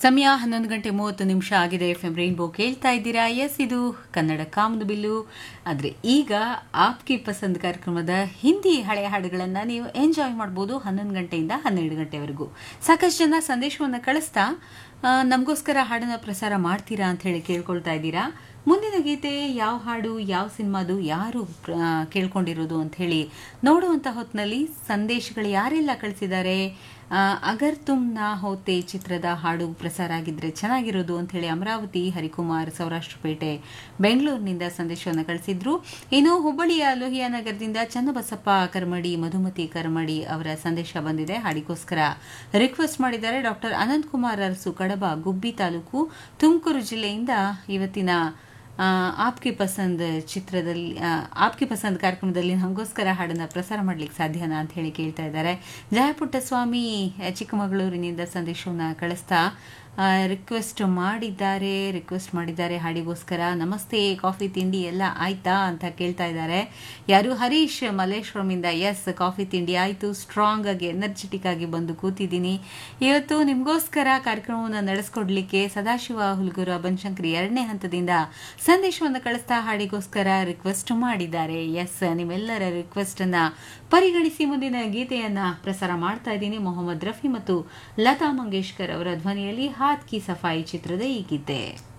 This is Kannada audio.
ಸಮಯ ಹನ್ನೊಂದು ಗಂಟೆ ಮೂವತ್ತು ನಿಮಿಷ ಆಗಿದೆ ಎಫ್ ಎಂ ರೈನ್ಬೋ ಕೇಳ್ತಾ ಇದ್ದೀರಾ ಎಸ್ ಇದು ಕನ್ನಡ ಕಾಮದು ಬಿಲ್ಲು ಆದರೆ ಈಗ ಆಪ್ಕಿ ಪಸಂದ್ ಕಾರ್ಯಕ್ರಮದ ಹಿಂದಿ ಹಳೆಯ ಹಾಡುಗಳನ್ನು ನೀವು ಎಂಜಾಯ್ ಮಾಡ್ಬೋದು ಹನ್ನೊಂದು ಗಂಟೆಯಿಂದ ಹನ್ನೆರಡು ಗಂಟೆವರೆಗೂ ಸಾಕಷ್ಟು ಜನ ಸಂದೇಶವನ್ನು ಕಳಿಸ್ತಾ ಆ, ನಮಗೋಸ್ಕರ ಹಾಡನ್ನು ಪ್ರಸಾರ ಮಾಡ್ತೀರಾ ಅಂತ ಹೇಳಿ ಕೇಳ್ಕೊಳ್ತಾ ಇದ್ದೀರಾ ಮುಂದಿನ ಗೀತೆ ಯಾವ ಹಾಡು ಯಾವ ಸಿನಿಮಾದು ಯಾರು ಪ್ರ- ಆ, ಕೇಳ್ಕೊಂಡಿರೋದು ಅಂತ ಹೇಳಿ ನೋಡುವಂಥ ಹೊತ್ತಿನಲ್ಲಿ ಸಂದೇಶಗಳು ಯಾರೆಲ್ಲ ಕಳಿಸಿದ್ದಾರೆ ಆ, ಅಗರ್ ತುಮ್ ನಾ ಹೋತೆ ಚಿತ್ರದ ಹಾಡು ಪ್ರಸಾರ ಆಗಿದ್ರೆ ಚೆನ್ನಾಗಿರೋದು ಅಂತ ಹೇಳಿ ಅಮರಾವತಿ ಹರಿಕುಮಾರ್ ಸೌರಾಷ್ಟ್ರಪೇಟೆ ಬೆಂಗಳೂರಿನಿಂದ ಸಂದೇಶವನ್ನು ಕಳಿಸಿದ್ರು ಇನ್ನು ಹುಬ್ಬಳ್ಳಿಯ ಲೋಹಿಯಾ ನಗರದಿಂದ ಚನ್ನಬಸಪ್ಪ ಕರ್ಮಡಿ ಮಧುಮತಿ ಕರ್ಮಡಿ ಅವರ ಸಂದೇಶ ಬಂದಿದೆ ಹಾಡಿಗೋಸ್ಕರ ರಿಕ್ವೆಸ್ಟ್ ಮಾಡಿದ್ದಾರೆ ಡಾಕ್ಟರ್ ಅನಂತ್ ಕುಮಾರ್ ಅರಸು ಕಡಬ ಗುಬ್ಬಿ ತಾಲೂಕು ತುಮಕೂರು ಜಿಲ್ಲೆಯಿಂದ ಇವತ್ತಿನ ಆ, ಆಪ್ಗೆ ಪಸಂದ್ ಚಿತ್ರದಲ್ಲಿ ಆ, ಆಪ್ಗೆ ಪಸಂದ್ ಕಾರ್ಯಕ್ರಮದಲ್ಲಿ ನಮಗೋಸ್ಕರ ಹಾಡನ್ನ ಪ್ರಸಾರ ಮಾಡ್ಲಿಕ್ಕೆ ಸಾಧ್ಯನಾ ಅಂತ ಹೇಳಿ ಕೇಳ್ತಾ ಇದ್ದಾರೆ ಜಯಪುಟ್ಟಸ್ವಾಮಿ ಆ, ಚಿಕ್ಕಮಗಳೂರಿನಿಂದ ಸಂದೇಶವನ್ನ ಕಳಿಸ್ತಾ ರಿಕ್ವೆಸ್ಟ್ ಮಾಡಿದ್ದಾರೆ ರಿಕ್ವೆಸ್ಟ್ ಮಾಡಿದ್ದಾರೆ ಹಾಡಿಗೋಸ್ಕರ ನಮಸ್ತೆ ಕಾಫಿ ತಿಂಡಿ ಎಲ್ಲ ಆಯ್ತಾ ಅಂತ ಕೇಳ್ತಾ ಇದ್ದಾರೆ ಯಾರು ಹರೀಶ್ ಮಲ್ಲೇಶ್ವರಮಿಂದ ಎಸ್ ಕಾಫಿ ತಿಂಡಿ ಆಯ್ತು ಸ್ಟ್ರಾಂಗ್ ಆಗಿ ಎನರ್ಜೆಟಿಕ್ ಆಗಿ ಬಂದು ಕೂತಿದ್ದೀನಿ ಇವತ್ತು ನಿಮಗೋಸ್ಕರ ಕಾರ್ಯಕ್ರಮವನ್ನು ನಡೆಸ್ಕೊಡ್ಲಿಕ್ಕೆ ಸದಾಶಿವ ಹುಲ್ಗುರ ಬನಶಂಕರಿ ಎರಡನೇ ಹಂತದಿಂದ ಸಂದೇಶವನ್ನು ಕಳಿಸ್ತಾ ಹಾಡಿಗೋಸ್ಕರ ರಿಕ್ವೆಸ್ಟ್ ಮಾಡಿದ್ದಾರೆ ಎಸ್ ನಿಮ್ಮೆಲ್ಲರ ರಿಕ್ವೆಸ್ಟ್ ಅನ್ನ ಪರಿಗಣಿಸಿ ಮುಂದಿನ ಗೀತೆಯನ್ನ ಪ್ರಸಾರ ಮಾಡ್ತಾ ಇದ್ದೀನಿ ಮೊಹಮ್ಮದ್ ರಫಿ ಮತ್ತು ಲತಾ ಮಂಗೇಶ್ಕರ್ ಅವರ ಧ್ವನಿಯಲ್ಲಿ ಹಾತ್ ಕಿ ಸಫಾಯಿ ಚಿತ್ರದ ಈ ಗೀತೆ